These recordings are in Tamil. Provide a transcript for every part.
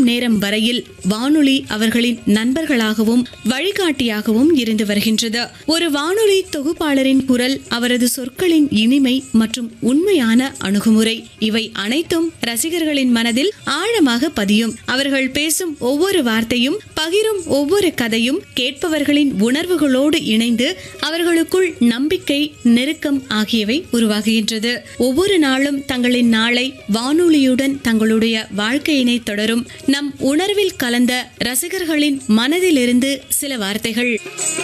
நேரம் வரையில் வானொலி அவர்களின் நண்பர்களாகவும் வழிகாட்டியாகவும் இருந்து வருகின்றது ஒரு வானொலி தொகுப்பாளரின் குரல் அவரது சொற்களின் இனிமை மற்றும் உண்மையான அணுகுமுறை இவை அனைத்தும் ரசிகர்களின் மனதில் ஆழமாக பதியும் அவர்கள் பேசும் ஒவ்வொரு வார்த்தையும் பகிரும் ஒவ்வொரு கதையும் கேட்பவர்களின் உணர்வுகளோடு இணைந்து அவர்களுக்குள் நம்பிக்கை நெருக்கம் ஆகியவை உருவாகுகின்றது ஒவ்வொரு நாளும் தங்களின் நாளை வானொலியுடன் தங்களுடைய வாழ்க்கையினை தொடரும் நம் உணர்வில் கலந்த ரசிகர்களின் மனதிலிருந்து சில வார்த்தைகள்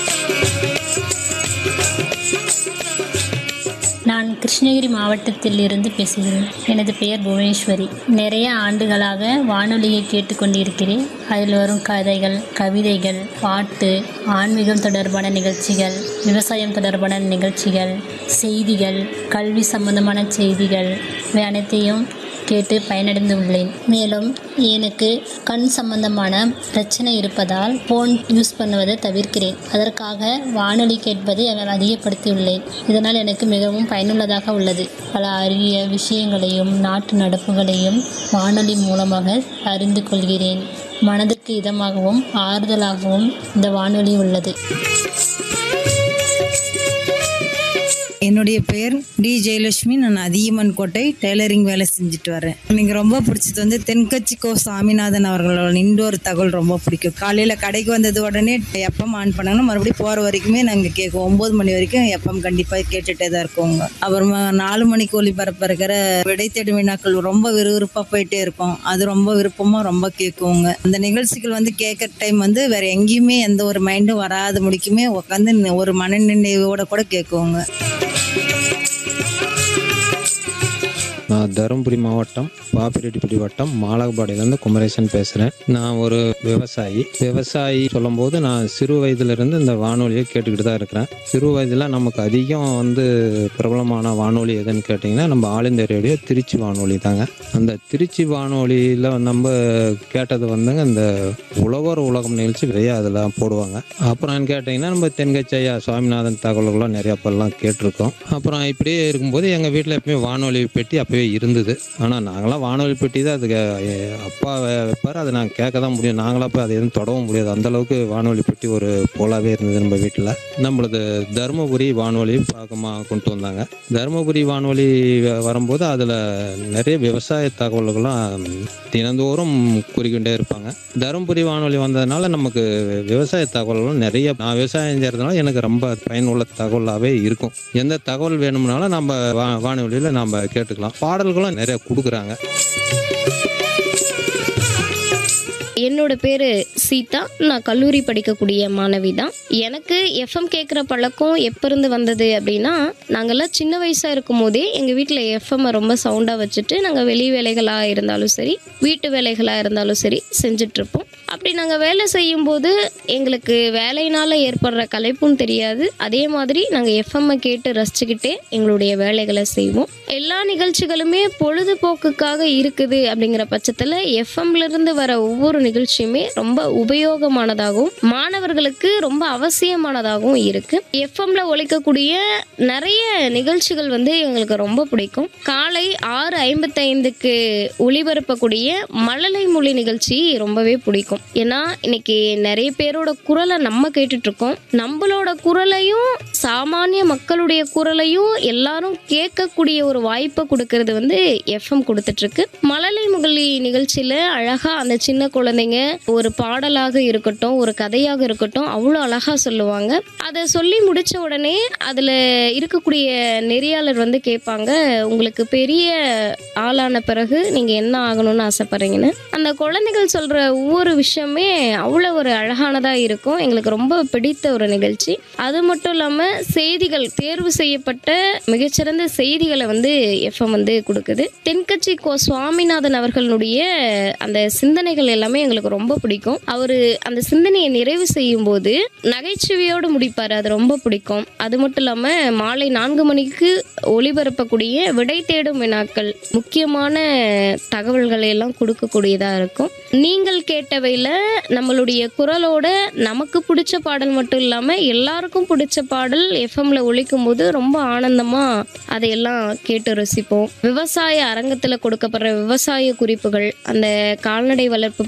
நான் கிருஷ்ணகிரி மாவட்டத்தில் இருந்து பேசுகிறேன் எனது பெயர் புவனேஸ்வரி நிறைய ஆண்டுகளாக வானொலியை கேட்டுக்கொண்டிருக்கிறேன் அதில் வரும் கதைகள் கவிதைகள் பாட்டு ஆன்மீகம் தொடர்பான நிகழ்ச்சிகள் விவசாயம் தொடர்பான நிகழ்ச்சிகள் செய்திகள் கல்வி சம்பந்தமான செய்திகள் இவை அனைத்தையும் கேட்டு பயனடைந்து உள்ளேன் மேலும் எனக்கு கண் சம்பந்தமான பிரச்சனை இருப்பதால் ஃபோன் யூஸ் பண்ணுவதை தவிர்க்கிறேன் அதற்காக வானொலி கேட்பதை அவர் அதிகப்படுத்தியுள்ளேன் இதனால் எனக்கு மிகவும் பயனுள்ளதாக உள்ளது பல அரிய விஷயங்களையும் நாட்டு நடப்புகளையும் வானொலி மூலமாக அறிந்து கொள்கிறேன் மனதிற்கு இதமாகவும் ஆறுதலாகவும் இந்த வானொலி உள்ளது என்னுடைய பெயர் டி ஜெயலட்சுமி நான் அதியமன் கோட்டை டெய்லரிங் வேலை செஞ்சுட்டு வரேன் எனக்கு ரொம்ப பிடிச்சது வந்து தென்கட்சி கோ சாமிநாதன் அவர்களோட இண்டோர் தகவல் ரொம்ப பிடிக்கும் காலையில் கடைக்கு வந்தது உடனே எஃப்எம் ஆன் பண்ணாங்கன்னா மறுபடியும் போகிற வரைக்குமே நாங்கள் கேட்குவோம் ஒம்பது மணி வரைக்கும் எஃப்எம் கண்டிப்பாக கேட்டுகிட்டே தான் இருக்கோங்க அப்புறமா நாலு மணிக்கு ஒளிபரப்பு இருக்கிற விடை தேடும் வினாக்கள் ரொம்ப விறுவிறுப்பாக போயிட்டே இருக்கும் அது ரொம்ப விருப்பமாக ரொம்ப கேட்குவோங்க அந்த நிகழ்ச்சிகள் வந்து கேட்குற டைம் வந்து வேற எங்கேயுமே எந்த ஒரு மைண்டும் வராத முடிக்குமே உட்காந்து ஒரு மனநினைவோட கூட கேட்குவோங்க நான் தருமபுரி மாவட்டம் பாப்பிரெட்டிப்பட்டி வட்டம் மாலகபாடியிலேருந்து குமரேசன் பேசுகிறேன் நான் ஒரு விவசாயி விவசாயி சொல்லும்போது நான் சிறு வயதிலிருந்து இந்த வானொலியை கேட்டுக்கிட்டு தான் இருக்கிறேன் சிறு வயதில் நமக்கு அதிகம் வந்து பிரபலமான வானொலி எதுன்னு கேட்டிங்கன்னா நம்ம ஆல் இந்தியா ரேடியோ திருச்சி வானொலி தாங்க அந்த திருச்சி வானொலியில் நம்ம கேட்டது வந்துங்க இந்த உழவர் உலகம் நிகழ்ச்சி நிறையா அதில் போடுவாங்க அப்புறம் கேட்டிங்கன்னா நம்ம தென்கச்சையா சுவாமிநாதன் தகவல்கள்லாம் நிறையா அப்பெல்லாம் கேட்டிருக்கோம் அப்புறம் இப்படியே இருக்கும்போது எங்கள் வீட்டில் எப்பயுமே வானொலி பெட்டி அப்போவே இருந்தது ஆனால் நாங்களாம் வானொலி பெட்டி தான் அதுக்கு எ- அப்பா வே- வைப்பார் அதை நாங்கள் கேட்க தான் முடியும் நாங்களாம் போய் அதை எதுவும் தொடவும் முடியாது அந்த அளவுக்கு வானொலி பெட்டி ஒரு போலாவே இருந்தது நம்ம வீட்டில் நம்மளது தருமபுரி வானொலி பழக்கமாக கொண்டு வந்தாங்க தருமபுரி வானொலி வ- வரும்போது அதில் நிறைய விவசாய தகவல்கள்லாம் தினந்தோறும் கூறிக்கொண்டே இருப்பாங்க தருமபுரி வானொலி வந்ததுனால நமக்கு விவசாய தகவல்களும் நிறைய நான் விவசாயம் செய்கிறதுனால எனக்கு ரொம்ப பயனுள்ள தகவலாகவே இருக்கும் எந்த தகவல் வேணும்னாலும் நம்ம வா வானொலியில் நம்ம கேட்டுக்கலாம் பாடல்களும் நிறைய கொடுக்குறாங்க என்னோட பேர் சீதா நான் கல்லூரி படிக்கக்கூடிய மாணவி தான் எனக்கு எஃப்எம் கேட்குற பழக்கம் எப்போ இருந்து வந்தது அப்படின்னா நாங்கள்லாம் சின்ன வயசாக இருக்கும் போதே எங்கள் வீட்டில் எஃப்எம் ரொம்ப சவுண்டாக வச்சுட்டு நாங்கள் வெளி வேலைகளாக இருந்தாலும் சரி வீட்டு வேலைகளாக இருந்தாலும் சரி செஞ்சிட்ருப்போம் அப்படி நாங்கள் வேலை செய்யும்போது எங்களுக்கு வேலையினால் ஏற்படுற களைப்பும் தெரியாது அதே மாதிரி நாங்கள் எஃப்எம்மை கேட்டு ரசிச்சுக்கிட்டே எங்களுடைய வேலைகளை செய்வோம் எல்லா நிகழ்ச்சிகளுமே பொழுதுபோக்குக்காக இருக்குது அப்படிங்கிற பட்சத்தில் எஃப்எம்லேருந்து வர ஒவ்வொரு நிகழ்ச்சியுமே ரொம்ப உபயோகமானதாகவும் மாணவர்களுக்கு ரொம்ப அவசியமானதாகவும் இருக்குது எஃப்எம்ல ஒழிக்கக்கூடிய நிறைய நிகழ்ச்சிகள் வந்து எங்களுக்கு ரொம்ப பிடிக்கும் காலை ஆறு ஐம்பத்தைந்துக்கு ஒளிபரப்பக்கூடிய மழலை மொழி நிகழ்ச்சி ரொம்பவே பிடிக்கும் ஏன்னா இன்னைக்கு நிறைய பேரோட குரலை நம்ம கேட்டுட்டு இருக்கோம் நம்மளோட குரலையும் சாமானிய மக்களுடைய குரலையும் எல்லாரும் கேட்கக்கூடிய ஒரு வாய்ப்பை கொடுக்கறது வந்து எஃப்எம் கொடுத்துட்டு இருக்கு மழலை முகலி நிகழ்ச்சியில அழகா அந்த சின்ன குழந்தைங்க ஒரு பாடலாக இருக்கட்டும் ஒரு கதையாக இருக்கட்டும் அவ்வளோ அழகா சொல்லுவாங்க அதை சொல்லி முடிச்ச உடனே அதுல இருக்கக்கூடிய நெறியாளர் வந்து கேட்பாங்க உங்களுக்கு பெரிய ஆளான பிறகு நீங்க என்ன ஆகணும்னு ஆசைப்படுறீங்கன்னு அந்த குழந்தைகள் சொல்ற ஒவ்வொரு விஷயமே அவ்வளோ ஒரு அழகானதா இருக்கும் எங்களுக்கு ரொம்ப பிடித்த ஒரு நிகழ்ச்சி அது மட்டும் இல்லாம செய்திகள் தேர்வு செய்யப்பட்ட மிகச்சிறந்த செய்திகளை வந்து எஃப்எம் வந்து கொடுக்குது தென்கட்சி கோ சுவாமிநாதன் அவர்களுடைய அந்த சிந்தனைகள் எல்லாமே எங்களுக்கு ரொம்ப பிடிக்கும் அவர் அந்த சிந்தனையை நிறைவு செய்யும் போது நகைச்சுவையோடு முடிப்பார் அது ரொம்ப பிடிக்கும் அது மட்டும் இல்லாமல் மாலை நான்கு மணிக்கு ஒளிபரப்பக்கூடிய விடை தேடும் வினாக்கள் முக்கியமான தகவல்களை எல்லாம் கொடுக்கக்கூடியதாக இருக்கும் நீங்கள் கேட்டவையில் நம்மளுடைய குரலோட நமக்கு பிடிச்ச பாடல் மட்டும் இல்லாமல் எல்லாருக்கும் பிடிச்ச பாடல் எஃப்எம்ல ஒழிக்கும் போது ரொம்ப ஆனந்தமாக அதையெல்லாம் கேட்டு ரசிப்போம் விவசாய அரங்கத்தில் கொடுக்கப்படுற விவசாய குறிப்புகள் அந்த கால்நடை வளர்ப்பு